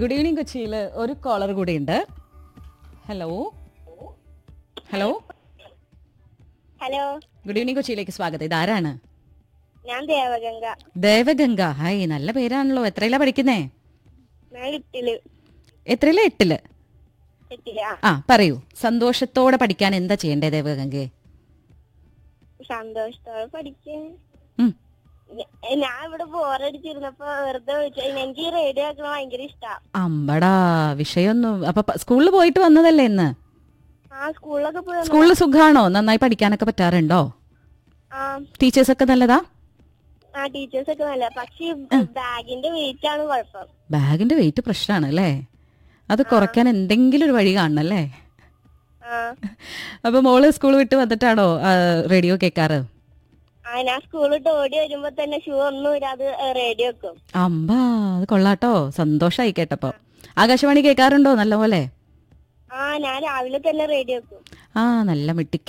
Good evening കൊച്ചിയിൽ ഒരു caller കൂടി ഉണ്ട് hello hello hello good evening കൊച്ചിയിലേക്ക് സ്വാഗതം ഇതാരാണ് ഞാൻ ദേവഗംഗ ദേവഗംഗ ഹായ് നല്ല പേരാണല്ലോ എത്രയിലാ പഠിക്കുന്നേ ഞാൻ എട്ടില് എത്രയിലാ എട്ടില് എട്ടില് ആ ആ പറയൂ സന്തോഷത്തോടെ പഠിക്കാൻ എന്താ ചെയ്യണ്ടേ ദേവഗംഗയെ സന്തോഷത്തോടെ പഠിക്കാൻ ഉം. ഞ- ഞാൻ ഇവിടെ ബോറടിച്ചിരുന്നപ്പോ വെറുതെ വിളിച്ചു എനിക്ക് ഈ റേഡിയോ കേൾക്കണ ഭയങ്കര ഇഷ്ടാ അമ്പടാ വിഷയൊന്നും അപ്പൊ പ- സ്കൂളിൽ പോയിട്ട് വന്നതല്ലേ ഇന്ന് ആ സ്കൂളിലൊക്കെ പോയി വന്നു. സ്കൂളിൽ സുഖാണോ നന്നായി പഠിക്കാനൊക്കെ പറ്റാറുണ്ടോ ആ ടീച്ചേഴ്സ് ഒക്കെ നല്ലതാ ആ ടീച്ചേഴ്സ് ഒക്കെ നല്ല പക്ഷെ ബാഗിന്റെ വെയിറ്റ് ആണ് കുഴപ്പം ബാഗിന്റെ വെയിറ്റ് പ്രശ്നമാണ് അല്ലേ അത് കുറയ്ക്കാൻ എന്തെങ്കിലും ഒരു വഴി കാണണം അല്ലേ ആ അപ്പൊ മോള് സ്കൂൾ വിട്ട് വന്നിട്ടാണോ റേഡിയോ കേൾക്കാറ് ആ ഞാൻ സ്കൂളിട്ട് ഓടി വരുമ്പോ തന്നെ ഷൂ ഒന്നും ഇല്ലാതെ റേഡിയോ വെക്കും അമ്പാ അത് കൊള്ളാട്ടോ സന്തോഷായി കേട്ടപ്പോ ആകാശവാണി കേൾക്കാറുണ്ടോ നല്ലപോലെ ആ ഞാൻ രാവിലെ തന്നെ റേഡിയോ വെക്കും ആ നല്ല മിട്ടിക്ക്